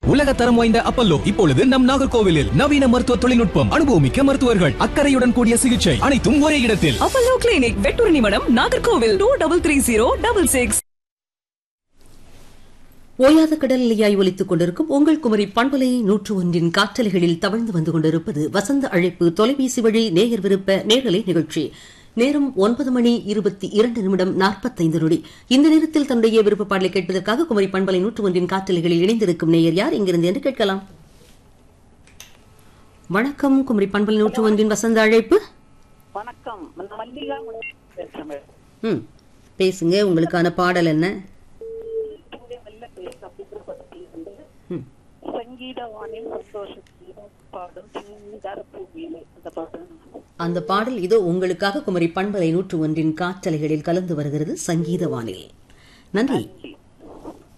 உலக தரம் வாய்ந்த அப்பல்லோ இப்பொழுது நம் நாகர்கோவிலில் நவீன மருத்துவ தொழில்நுட்பம் அனுபவமிக்க மருத்துவர்கள் அக்கறையுடன் கூடிய சிகிச்சை அனைத்தும் ஒரே இடத்தில் Apollo clinic Vetturnimadam Nagercoil two double three zero double six ஓயாத கடல் அலையாய் ஒலித்துக் கொண்டிருக்கும் உங்கள் குமரி பண்பலை நூற்று ஒன்றின் காற்றலைகளில் தவழ்ந்து வந்து கொண்டிருப்பது வசந்த அழைப்பு தொலைபேசி வழி நேயர் விருப்ப நேரலை நிகழ்ச்சி நேரம் ஒன்பது மணி இருபத்தி இரண்டு நிமிடம் நாற்பத்தைந்து நொடி இந்த நேரத்தில் தன்னுடைய விருப்ப பாடலை கேட்பதற்காக குமரி பண்பலை நூற்று ஒன்றின் காற்றலைகளில் இணைந்திருக்கும் நேயர் யார் இங்கிருந்து என்று கேட்கலாம் வணக்கம் குமரி பண்பலை நூற்று ஒன்றின் வசந்த அழைப்பு வணக்கம் நான் மல்லிகா முனியன் பேசுறேன் மேடம். ம் பேசுங்க உங்களுக்கான பாடல் என்ன இங்கே மெல்ல பேச அப்படிங்கிற படத்தில் இருந்து ம். சங்கீதவானின் சந்தோஷத்தில் பாடும் சிங்கார பூமியிலே அந்த பாட்டு அந்த பாடல் இதோ உங்களுக்காக குமரி பண்பலை நூற்று ஒன்றின் காற்றலைகளில் கலந்து வருகிறது சங்கீத வானில் நன்றி